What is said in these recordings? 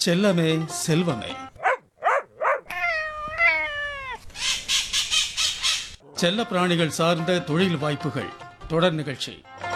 செல்லமே செல்வமே செல்ல பிராணிகள் சார்ந்த தொழில் வாய்ப்புகள் தொடர் நிகழ்ச்சி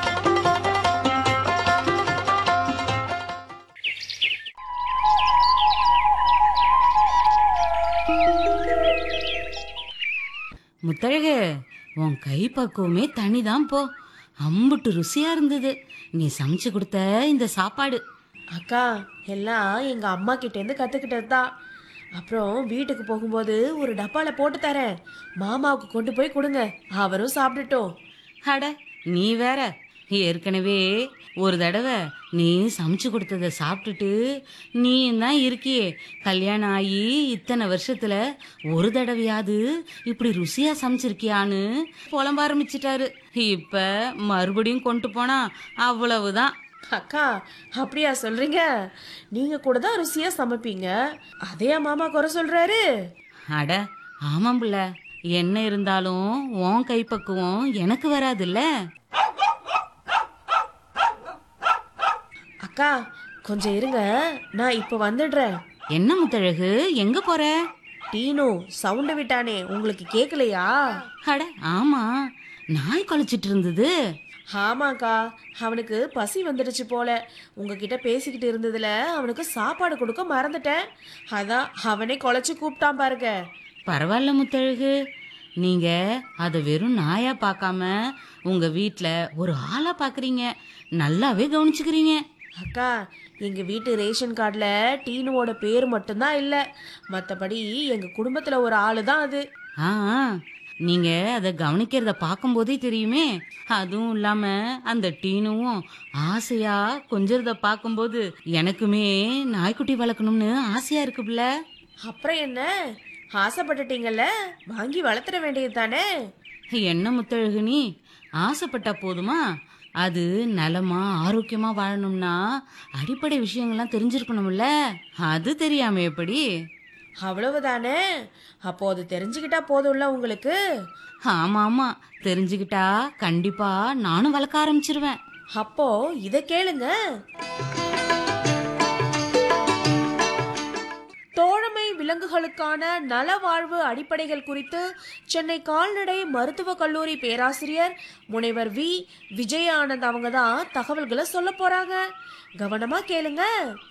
முத்தழகு உன் கை பக்குவமே தனிதான் போ அம்புட்டு ருசியா இருந்தது நீ சமைச்சு கொடுத்த இந்த சாப்பாடு அக்கா எல்லாம் எங்க அம்மா கிட்ட இருந்து கத்துக்கிட்டது தான் அப்புறம் வீட்டுக்கு போகும்போது ஒரு டப்பால போட்டு தரேன் மாமாவுக்கு கொண்டு போய் கொடுங்க அவரும் சாப்பிட்டுட்டோம் அட நீ வேற ஏற்கனவே ஒரு தடவை நீ சமைச்சு கொடுத்தத சாப்பிட்டுட்டு நீ தான் இருக்கியே கல்யாணம் ஆகி இத்தனை வருஷத்துல ஒரு தடவையாவது இப்படி ருசியா சமைச்சிருக்கியான்னு புலம்ப ஆரம்பிச்சிட்டாரு இப்ப மறுபடியும் கொண்டு போனா அவ்வளவுதான் அக்கா அப்படியா சொல்றீங்க நீங்க கூட தான் ருசியா சமைப்பீங்க அதே மாமா குறை சொல்றாரு அட ஆமாம் புள்ள என்ன இருந்தாலும் உன் கைப்பக்குவம் எனக்கு வராதுல்ல அக்கா கொஞ்சம் இருங்க நான் இப்ப வந்துடுறேன் என்ன முத்தழகு எங்க போற டீனு சவுண்ட் விட்டானே உங்களுக்கு கேட்கலையா அட ஆமா நாய் குலைச்சிட்டு இருந்தது ஆமாக்கா அவனுக்கு பசி வந்துடுச்சு போல உங்ககிட்ட பேசிக்கிட்டு இருந்ததுல அவனுக்கு சாப்பாடு கொடுக்க மறந்துட்டேன் அதான் அவனே குலைச்சு கூப்பிட்டான் பாருங்க பரவாயில்ல முத்தழகு நீங்க அதை வெறும் நாயா பார்க்காம உங்க வீட்ல ஒரு ஆளா பாக்குறீங்க நல்லாவே கவனிச்சுக்கிறீங்க அக்கா எங்க வீட்டு ரேஷன் கார்டில் டீனுவோட பேர் மட்டும்தான் இல்லை மற்றபடி எங்க குடும்பத்துல ஒரு ஆளு தான் அது ஆ நீங்க அதை கவனிக்கிறத பார்க்கும்போதே தெரியுமே அதுவும் இல்லாம அந்த டீனுவும் ஆசையா கொஞ்சறத பார்க்கும்போது எனக்குமே நாய்க்குட்டி வளர்க்கணும்னு ஆசையா இருக்குல்ல அப்புறம் என்ன ஆசைப்பட்டுட்டீங்கல்ல வாங்கி வளர்த்துட வேண்டியது தானே என்ன முத்தழகு நீ ஆசைப்பட்டா போதுமா அது நலமா ஆரோக்கியமா வாழணும்னா அடிப்படை விஷயங்கள்லாம் தெரிஞ்சிருக்கணும்ல அது தெரியாம எப்படி அவ்வளவுதானே அப்போ அது தெரிஞ்சுக்கிட்டா போதும்ல உங்களுக்கு ஆமா ஆமா தெரிஞ்சுக்கிட்டா கண்டிப்பா நானும் வளர்க்க ஆரம்பிச்சிருவேன் அப்போ இதை கேளுங்க தோழமை விலங்குகளுக்கான நலவாழ்வு அடிப்படைகள் குறித்து சென்னை கால்நடை மருத்துவக் கல்லூரி பேராசிரியர் முனைவர் வி விஜயானந்த் அவங்க தான் தகவல்களை சொல்ல போறாங்க கவனமா கேளுங்க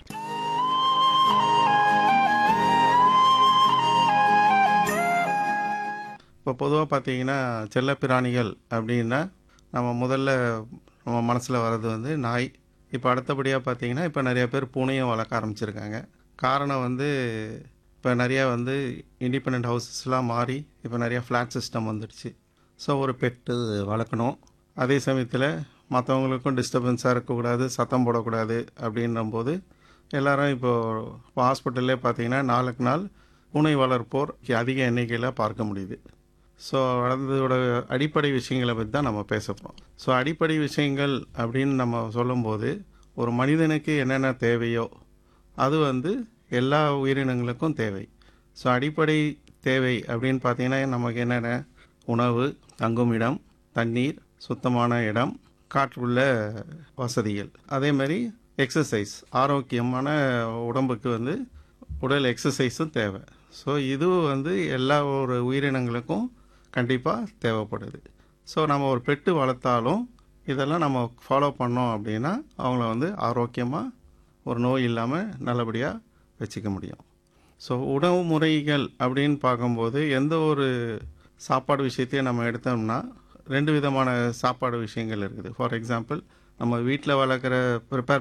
இப்போ பொதுவாக பார்த்தீங்கன்னா செல்லப்பிராணிகள் அப்படின்னா நம்ம முதல்ல நம்ம மனசில் வர்றது வந்து நாய் இப்போ அடுத்தபடியாக பார்த்தீங்கன்னா இப்போ நிறைய பேர் பூனையும் வளர்க்க ஆரம்பிச்சிருக்காங்க காரணம் வந்து இப்போ நிறையா வந்து இண்டிபெண்ட் ஹவுசஸ்லாம் மாறி இப்போ நிறையா ஃப்ளாட் சிஸ்டம் வந்துடுச்சு ஸோ ஒரு பெட்டு வளர்க்கணும் அதே சமயத்தில் மற்றவங்களுக்கும் டிஸ்டர்பன்ஸாக இருக்கக்கூடாது சத்தம் போடக்கூடாது அப்படின்னும்போது எல்லாரும் இப்போது இப்போ ஹாஸ்பிட்டல்லே பார்த்தீங்கன்னா நாளுக்கு நாள் பூனை வளர்ப்போர் அதிக எண்ணிக்கையில் பார்க்க முடியுது ஸோ அதோட அடிப்படை விஷயங்களை பற்றி தான் நம்ம பேச போகிறோம் ஸோ அடிப்படை விஷயங்கள் அப்படின்னு நம்ம சொல்லும்போது ஒரு மனிதனுக்கு என்னென்ன தேவையோ அது வந்து எல்லா உயிரினங்களுக்கும் தேவை ஸோ அடிப்படை தேவை அப்படின்னு பார்த்தீங்கன்னா நமக்கு என்னென்ன உணவு தங்குமிடம் தண்ணீர் சுத்தமான இடம் காற்றுள்ள வசதிகள் அதே மாதிரி எக்ஸசைஸ் ஆரோக்கியமான உடம்புக்கு வந்து உடல் எக்ஸசைஸும் தேவை ஸோ இது வந்து எல்லா ஒரு உயிரினங்களுக்கும் கண்டிப்பாக தேவைப்படுது ஸோ நம்ம ஒரு பெட்டு வளர்த்தாலும் இதெல்லாம் நம்ம ஃபாலோ பண்ணோம் அப்படின்னா அவங்கள வந்து ஆரோக்கியமாக ஒரு நோய் இல்லாமல் நல்லபடியாக வச்சுக்க முடியும் ஸோ உணவு முறைகள் அப்படின்னு பார்க்கும்போது எந்த ஒரு சாப்பாடு விஷயத்தையும் நம்ம எடுத்தோம்னா ரெண்டு விதமான சாப்பாடு விஷயங்கள் இருக்குது ஃபார் எக்ஸாம்பிள் நம்ம வீட்டில் வளர்க்குற ப்ரிப்பேர்